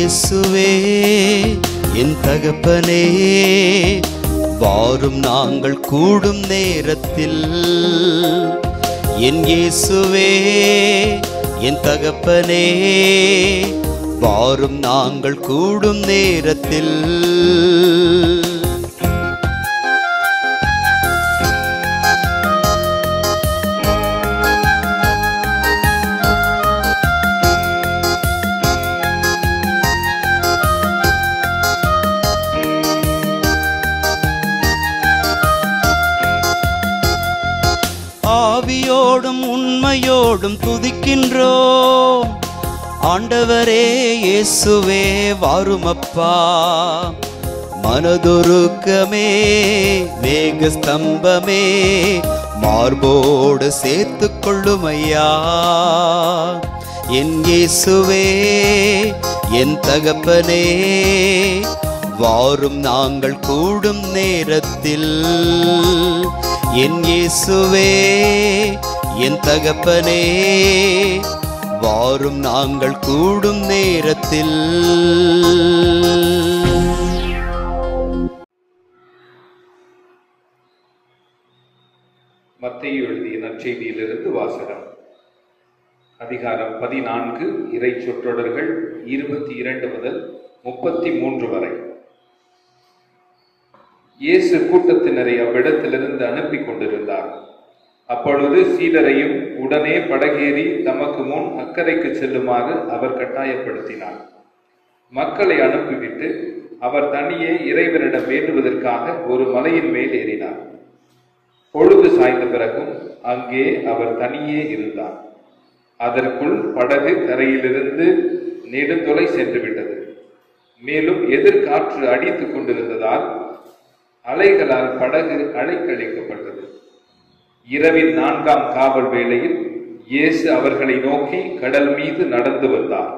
இயேசுவே என் தகப்பனே வாரும் நாங்கள் கூடும் நேரத்தில் என் இயேசுவே என் தகப்பனே வாரும் நாங்கள் கூடும் நேரத்தில் ஆவியோடும் உண்மையோடும் துதிக்கின்றோம் ஆண்டவரே இயேசுவே வாருமப்பா மனதுருக்கமே மேக ஸ்தம்பமே மார்போடு சேர்த்து கொள்ளுமையா என் இயேசுவே என் தகப்பனே வாரும் நாங்கள் கூடும் நேரத்தில் என் இயேசுவே என் தகப்பனே வாரும் நாங்கள் கூடும் நேரத்தில் மத்தேயு எழுதிய நற்செய்தியிலிருந்து வாசகம் அதிகாரம் பதினான்கு இறை சொற்றொடர்கள் இருபத்தி இரண்டு முதல் முப்பத்தி மூன்று வரை இயேசு கூட்டத்தினரை அவ்விடத்திலிருந்து அனுப்பி கொண்டிருந்தார் அப்பொழுது சீடரையும் உடனே படகேறி தமக்கு முன் அக்கறைக்கு செல்லுமாறு அவர் கட்டாயப்படுத்தினார் மக்களை அனுப்பிவிட்டு அவர் தனியே இறைவனிடம் வேண்டுவதற்காக ஒரு மலையின் மேல் ஏறினார் பொழுது சாய்ந்த பிறகும் அங்கே அவர் தனியே இருந்தார் அதற்குள் படகு கரையிலிருந்து நெடுந்தொலை சென்று விட்டது மேலும் எதிர்காற்று அடித்துக் கொண்டிருந்ததால் அலைகளால் படகு அலைக்கழிக்கப்பட்டது இரவின் நான்காம் காவல் வேளையில் இயேசு அவர்களை நோக்கி கடல் மீது நடந்து வந்தார்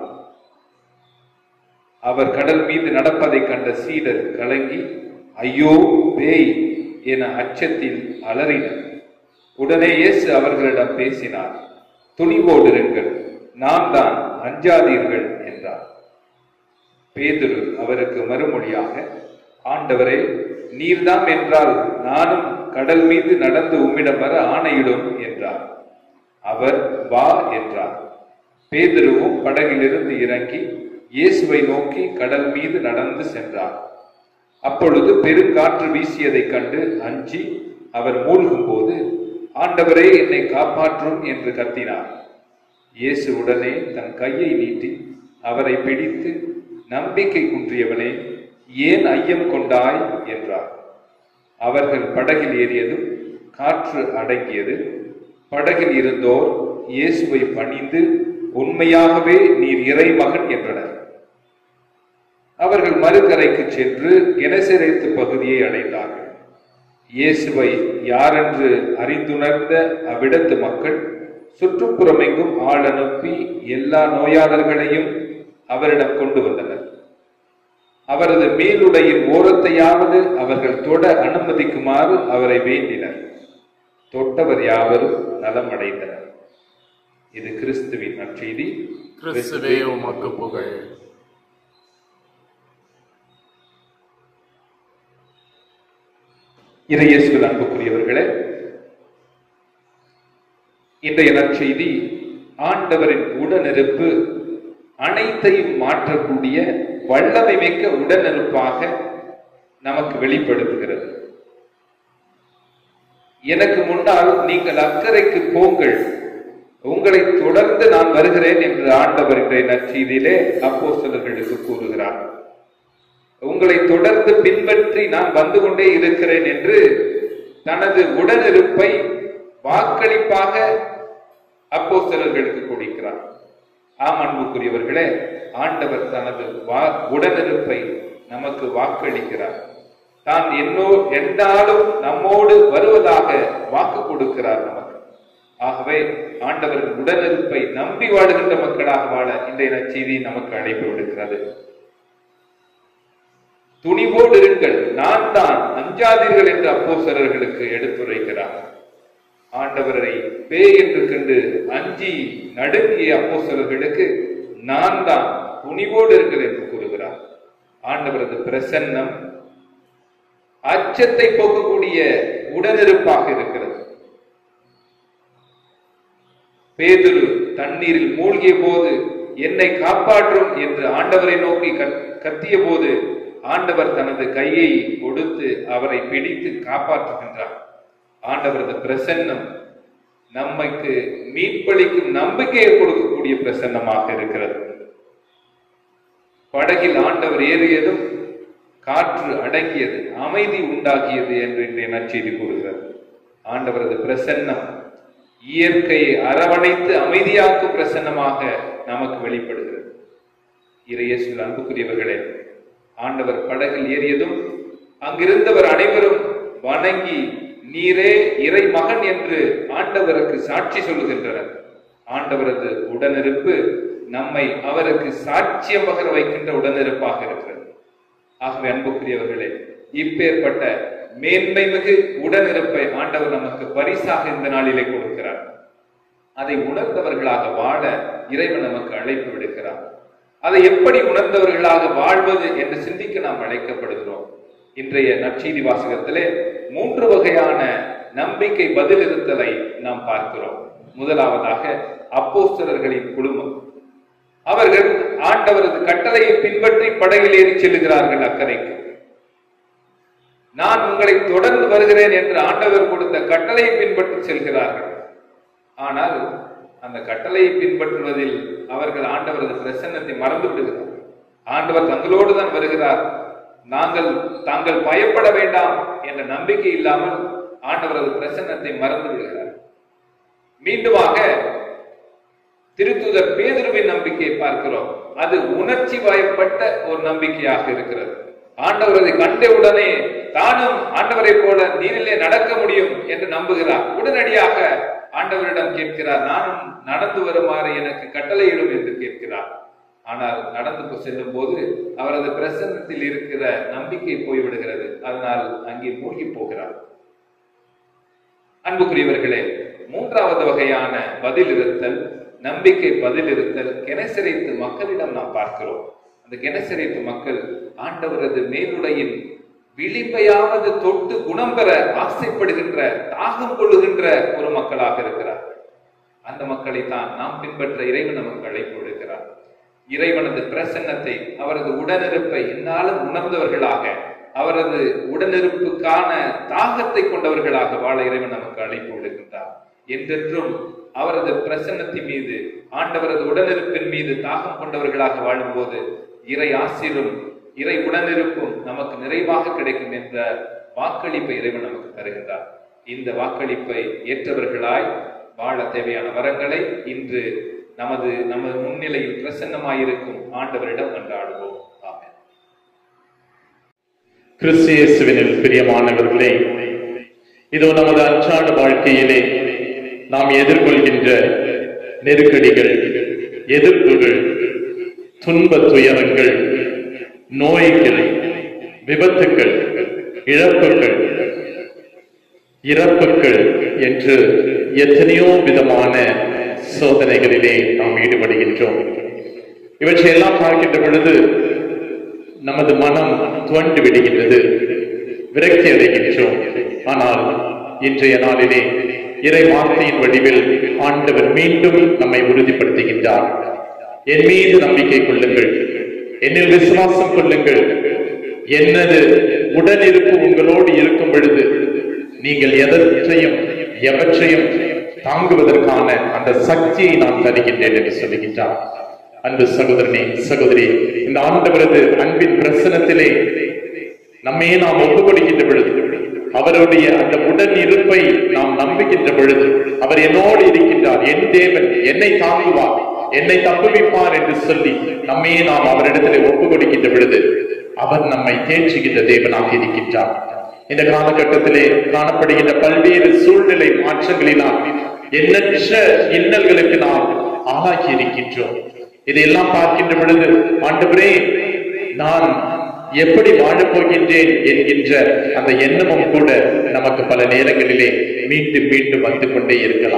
அவர் கடல் மீது நடப்பதைக் கண்ட சீடர் கலங்கி ஐயோ பேய் என அச்சத்தில் அலறினர் உடனே இயேசு அவர்களிடம் பேசினார் துணிவோடிருங்கள் நான் தான் அஞ்சாதீர்கள் என்றார் பேதுரு அவருக்கு மறுமொழியாக ஆண்டவரே நீர்தாம் என்றால் நானும் கடல் மீது நடந்து உம்மிடம் வர ஆணையிடும் என்றார் அவர் வா என்றார் பேதுருவும் படகிலிருந்து இறங்கி இயேசுவை நோக்கி கடல் மீது நடந்து சென்றார் அப்பொழுது பெருங்காற்று வீசியதைக் கண்டு அஞ்சி அவர் மூழ்கும் போது ஆண்டவரே என்னை காப்பாற்றும் என்று கத்தினார் இயேசு உடனே தன் கையை நீட்டி அவரை பிடித்து நம்பிக்கை குன்றியவனே ஏன் ஐயம் கொண்டாய் என்றார் அவர்கள் படகில் ஏறியதும் காற்று அடங்கியது படகில் இருந்தோர் இயேசுவை பணிந்து உண்மையாகவே நீர் இறைமகன் என்றனர் அவர்கள் மறுகரைக்கு சென்று கெனசரேத்து பகுதியை அடைந்தார்கள் இயேசுவை யாரென்று அறிந்துணர்ந்த அவ்விடத்து மக்கள் சுற்றுப்புறமெங்கும் ஆள் அனுப்பி எல்லா நோயாளர்களையும் அவரிடம் கொண்டு வந்தனர் அவரது மேலுடையின் ஓரத்தையாவது அவர்கள் தொட அனுமதிக்குமாறு அவரை வேண்டினர் தொட்டவர் யாவரும் நலமடைந்தனர் இது கிறிஸ்துவின் நற்செய்தி கிறிஸ்துவே உமக்கு புகழ் இறையேசுவில் அன்புக்குரியவர்களே இன்றைய நற்செய்தி ஆண்டவரின் உடனிருப்பு அனைத்தையும் மாற்றக்கூடிய வல்லமை மிக்க உடனிருப்பாக நமக்கு வெளிப்படுத்துகிறது எனக்கு முன்னால் நீங்கள் அக்கறைக்கு போங்கள் உங்களை தொடர்ந்து நான் வருகிறேன் என்று ஆண்டவர் இன்றைய நற்செய்தியிலே அப்போஸ்தலர்களுக்கு கூறுகிறார் உங்களை தொடர்ந்து பின்பற்றி நான் வந்து கொண்டே இருக்கிறேன் என்று தனது உடனிருப்பை வாக்களிப்பாக அப்போஸ்தலர்களுக்கு கொடுக்கிறார் ஆம் அன்புக்குரியவர்களே ஆண்டவர் தனது வா உடனிருப்பை நமக்கு வாக்களிக்கிறார் தான் என்னோ எந்தாலும் நம்மோடு வருவதாக வாக்கு கொடுக்கிறார் நமக்கு ஆகவே ஆண்டவரின் உடனிருப்பை நம்பி வாழுகின்ற மக்களாக வாழ இன்றைய நற்செய்தி நமக்கு அழைப்பு விடுக்கிறது துணிவோடு இருங்கள் நான் தான் அஞ்சாதீர்கள் என்று அப்போஸ்தலர்களுக்கு எடுத்துரைக்கிறார் ஆண்டவரை பேய் என்று கண்டு அஞ்சி நடுங்கிய அப்போஸ்தலர்களுக்கு நான் தான் துணிவோடு இருக்கிறது என்று கூறுகிறார் ஆண்டவரது பிரசன்னம் அச்சத்தை போக்கக்கூடிய உடனிருப்பாக இருக்கிறது பேதுரு தண்ணீரில் மூழ்கிய போது என்னை காப்பாற்றும் என்று ஆண்டவரை நோக்கி கத்- கத்திய போது ஆண்டவர் தனது கையை கொடுத்து அவரை பிடித்து காப்பாற்றுகின்றார் ஆண்டவரது பிரசன்னம் நம்மைக்கு மீட்பளிக்கும் நம்பிக்கையை கொடுக்கக்கூடிய பிரசன்னமாக இருக்கிறது படகில் ஆண்டவர் ஏறியதும் காற்று அடங்கியது அமைதி உண்டாகியது என்று இன்றைய நற்செய்தி கூறுகிறது ஆண்டவரது பிரசன்னம் இயற்கையை அரவணைத்து அமைதியாக்கும் பிரசன்னமாக நமக்கு வெளிப்படுகிறது இறையேசுவில் அன்புக்குரியவர்களே ஆண்டவர் படகில் ஏறியதும் அங்கிருந்தவர் அனைவரும் வணங்கி நீரே இறை மகன் என்று ஆண்டவருக்கு சாட்சி சொல்லுகின்றனர் ஆண்டவரது உடனிருப்பு நம்மை அவருக்கு சாட்சியம் பகர வைக்கின்ற உடனிருப்பாக இருக்கிறது ஆகவே அன்புக்குரியவர்களே இப்பேற்பட்ட மேன்மை மிகு உடனிருப்பை ஆண்டவர் நமக்கு பரிசாக இந்த நாளிலே கொடுக்கிறார் அதை உணர்ந்தவர்களாக வாழ இறைவன் நமக்கு அழைப்பு விடுக்கிறார் அதை எப்படி உணர்ந்தவர்களாக வாழ்வது என்று சிந்திக்க நாம் அழைக்கப்படுகிறோம் இன்றைய நற்செய்தி வாசகத்திலே மூன்று வகையான நம்பிக்கை பதிலிருத்தலை நாம் பார்க்கிறோம் முதலாவதாக அப்போஸ்தலர்களின் குழுமம் அவர்கள் ஆண்டவரது கட்டளையை பின்பற்றி படகில் ஏறி செல்லுகிறார்கள் அக்கறைக்கு நான் உங்களை தொடர்ந்து வருகிறேன் என்று ஆண்டவர் கொடுத்த கட்டளையை பின்பற்றி செல்கிறார்கள் ஆனால் அந்த கட்டளையை பின்பற்றுவதில் அவர்கள் ஆண்டவரது பிரசன்னத்தை மறந்து விடுகிறார்கள் ஆண்டவர் தங்களோடு தான் வருகிறார் நாங்கள் தாங்கள் பயப்பட வேண்டாம் என்ற நம்பிக்கை இல்லாமல் ஆண்டவரது பிரசன்னத்தை மறந்து விடுகிறார் மீண்டுமாக திருத்துதர் பேதுருவின் நம்பிக்கையை பார்க்கிறோம் அது உணர்ச்சி வயப்பட்ட ஒரு நம்பிக்கையாக இருக்கிறது ஆண்டவரதை கண்டவுடனே தானும் ஆண்டவரை போல நீரிலே நடக்க முடியும் என்று நம்புகிறார் உடனடியாக ஆண்டவரிடம் கேட்கிறார் நானும் நடந்து வருமாறு எனக்கு கட்டளையிடும் என்று கேட்கிறார் ஆனால் நடந்து செல்லும் போது அவரது பிரசன்னத்தில் இருக்கிற நம்பிக்கை போய்விடுகிறது அதனால் அங்கே மூழ்கி போகிறார் அன்புக்குரியவர்களே மூன்றாவது வகையான பதில் இருத்தல் நம்பிக்கை பதில் இருத்தல் கெனசரித்து மக்களிடம் நாம் பார்க்கிறோம் அந்த கெனசரித்து மக்கள் ஆண்டவரது மேலுடையின் விளிம்பையாவது தொட்டு குணம் பெற ஆசைப்படுகின்ற தாகம் கொள்ளுகின்ற ஒரு மக்களாக இருக்கிறார் அந்த மக்களை தான் நாம் பின்பற்ற இறைவன் நமக்கு அழைப்பு விடுக்கிறார் இறைவனது பிரசன்னத்தை அவரது உடனிருப்பை என்னாலும் உணர்ந்தவர்களாக அவரது உடனிருப்புக்கான தாகத்தை கொண்டவர்களாக வாழ இறைவன் நமக்கு அழைப்பு விடுக்கின்றார் என்றென்றும் அவரது பிரசன்னத்தின் மீது ஆண்டவரது உடனிருப்பின் மீது தாகம் கொண்டவர்களாக வாழும்போது இறை ஆசிரும் இறை உடனிருப்பும் நமக்கு நிறைவாக கிடைக்கும் என்ற வாக்களிப்பை இறைவன் நமக்கு தருகின்றார் இந்த வாக்களிப்பை ஏற்றவர்களாய் வாழ தேவையான வரங்களை இன்று நமது நமது முன்னிலையில் பிரசன்னமாயிருக்கும் ஆண்டவரிடம் மன்றாடுவோம் ஆமென் கிறிஸ்தியேசுவினில் பிரியமானவர்களே இதோ நமது அன்றாட வாழ்க்கையிலே நாம் எதிர்கொள்கின்ற நெருக்கடிகள் எதிர்ப்புகள் துன்ப துயரங்கள் நோய்கள் விபத்துக்கள் இழப்புகள் இறப்புகள் என்று எத்தனையோ விதமான சோதனைகளிலே நாம் ஈடுபடுகின்றோம் இவற்றையெல்லாம் பார்க்கின்ற பொழுது நமது மனம் துவண்டு விடுகின்றது விரக்தி அடைகின்றோம் ஆனால் இன்றைய நாளிலே இறை வார்த்தையின் வடிவில் ஆண்டவர் மீண்டும் நம்மை உறுதிப்படுத்துகின்றார் என் மீது நம்பிக்கை கொள்ளுங்கள் என்னில் விசுவாசம் கொள்ளுங்கள் என்னது உடனிருப்பு உங்களோடு இருக்கும் பொழுது நீங்கள் எதற்றையும் எவற்றையும் தாங்குவதற்கான அந்த சக்தியை நான் தருகின்றேன் என்று சொல்லுகின்றார் அன்பு சகோதரனே சகோதரி இந்த ஆண்டவரது அன்பின் பிரசனத்திலே நம்மையே நாம் ஒப்புக் கொடுக்கின்ற பொழுது அவருடைய அந்த உடன் இருப்பை நாம் நம்புகின்ற பொழுது அவர் என்னோடு இருக்கின்றார் என் தேவன் என்னை தாங்குவார் என்னை தப்புவிப்பார் என்று சொல்லி நம்மையே நாம் அவரிடத்திலே ஒப்புக் கொடுக்கின்ற பொழுது அவர் நம்மை தேற்றுகின்ற தேவனாக இருக்கின்றார் இந்த காலகட்டத்திலே காணப்படுகின்ற பல்வேறு சூழ்நிலை மாற்றங்களினால் எண்ணற்ற இன்னல்களுக்கு நாம் ஆளாகி இருக்கின்றோம் இதையெல்லாம் பார்க்கின்ற பொழுது ஆண்டவரே நான் எப்படி வாழப் போகின்றேன் என்கின்ற அந்த எண்ணமும் கூட நமக்கு பல நேரங்களிலே மீண்டும் மீண்டும் வந்து கொண்டே இருக்கலாம்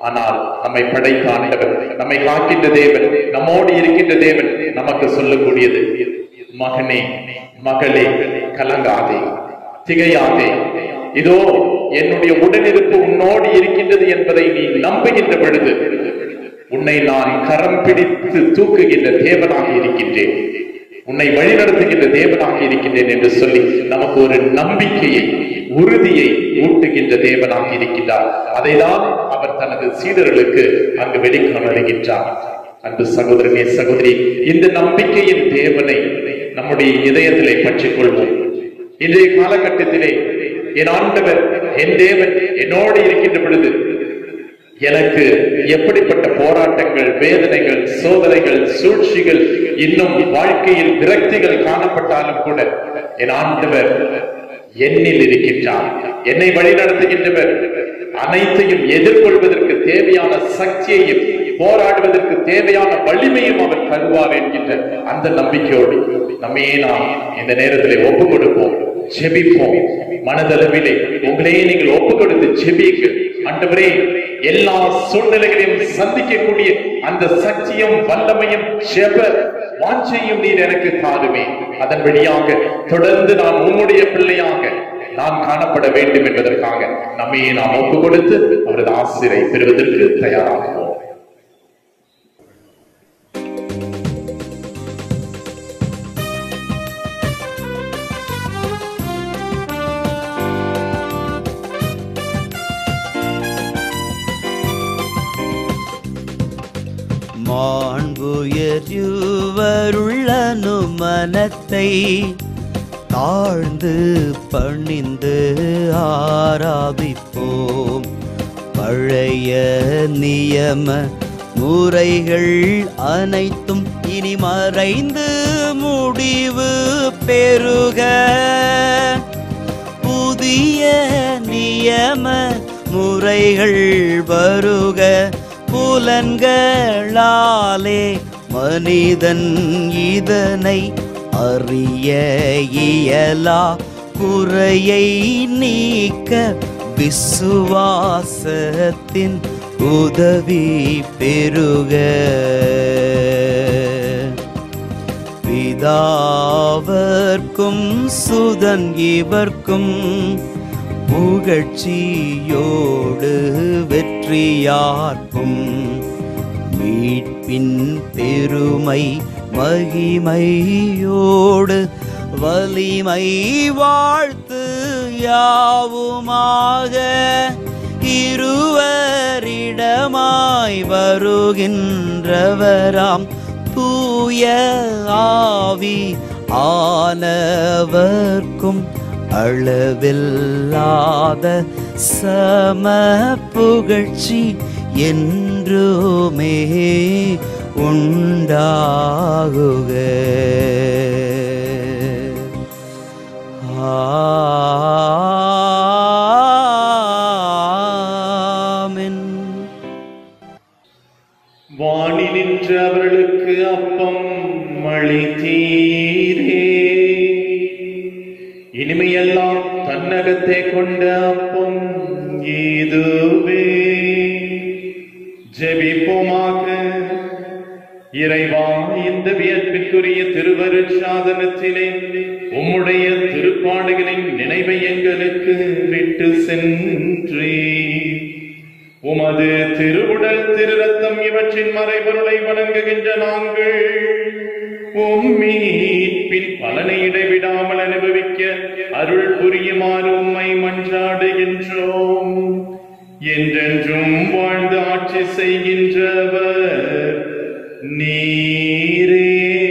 ஆனால் நம்மை படைத்த ஆண்டவர் நம்மை காக்கின்ற தேவன் நம்மோடு இருக்கின்ற தேவன் நமக்கு சொல்லக்கூடியது மகனே மகளே கலங்காதே திகையாதே இதோ என்னுடைய உடனிருப்பு உன்னோடு இருக்கின்றது என்பதை நீ நம்புகின்ற பொழுது உன்னை நான் கரம் பிடித்து தூக்குகின்ற தேவனாக இருக்கின்றேன் உன்னை வழிநடத்துகின்ற தேவனாக இருக்கின்றேன் என்று சொல்லி நமக்கு ஒரு நம்பிக்கையை உறுதியை ஊட்டுகின்ற தேவனாக இருக்கின்றார் அதைதான் அவர் தனது சீடர்களுக்கு அங்கு வெளிக்காணுகின்றார் அன்பு சகோதரனே சகோதரி இந்த நம்பிக்கையின் தேவனை நம்முடைய இதயத்திலே பற்றிக் கொள்வோம் இன்றைய காலகட்டத்திலே என் ஆண்டவர் என் தேவன் என்னோடு இருக்கின்ற பொழுது எனக்கு எப்படிப்பட்ட போராட்டங்கள் வேதனைகள் சோதனைகள் சூழ்ச்சிகள் இன்னும் வாழ்க்கையில் விரக்திகள் காணப்பட்டாலும் கூட என் ஆண்டவர் என்னில் இருக்கின்றார் என்னை வழிநடத்துகின்றவர் அனைத்தையும் எதிர்கொள்வதற்கு தேவையான சக்தியையும் போராடுவதற்கு தேவையான வலிமையும் அவர் தருவார் என்கின்ற அந்த நம்பிக்கையோடு நம்மையே நாம் இந்த நேரத்திலே ஒப்பு கொடுப்போம் ஜெபிப்போம் மனதளவிலே உங்களையே நீங்கள் ஒப்பு கொடுத்து ஜெபியுங்கள் ஆண்டவரே எல்லா சூழ்நிலைகளையும் சந்திக்கக்கூடிய அந்த சக்தியும் வல்லமையும் ஜெப வாஞ்சையும் நீர் எனக்கு தாருமே அதன் வழியாக தொடர்ந்து நான் உம்முடைய பிள்ளையாக நான் காணப்பட வேண்டும் என்பதற்காக நம்மையே நாம் ஒப்பு கொடுத்து அவரது ஆசிரியை பெறுவதற்கு தயாராகுவோம் மாண்புயர்வருள்ளனு மனத்தை தாழ்ந்து பணிந்து ஆராதிப்போம் பழைய நியம முறைகள் அனைத்தும் இனி மறைந்து முடிவு பெருக புதிய நியம முறைகள் வருக புலன்களாலே மனிதன் இதனை அறிய இயலா குறையை நீக்க விசுவாசத்தின் உதவி பெருக பிதாவர்க்கும் சுதன் இவர்க்கும் புகழ்ச்சியோடு வெற்றியார்க்கும் மீட்பின் பெருமை மகிமையோடு வலிமை வாழ்த்து யாவுமாக இருவரிடமாய் வருகின்றவராம் தூய ஆவி ஆனவர்க்கும் அளவில்லாத சம புகழ்ச்சி என்றுமே உண்டாகுக ஆமென் வாணி நின்ற அவர்களுக்கு அப்பம் அளித்தீரே இனிமையெல்லாம் தன்னகத்தை கொண்ட அப்பம் இதுவே ஜெபிப்போமாக இறைவா இந்த வியப்பிற்குரிய திருவருட்சாதனத்திலே உம்முடைய திருப்பாடுகளின் நினைவை எங்களுக்கு விட்டு சென்றே உமது திருவுடல் திருரத்தம் இவற்றின் மறைபொருளை வணங்குகின்ற நாங்கள் உம்மீட்பின் பலனை இடைவிடாமல் அனுபவிக்க அருள் புரியுமாறு உம்மை மன்றாடுகின்றோம் என்றென்றும் வாழ்ந்து ஆட்சி செய்கின்றவர் நீரே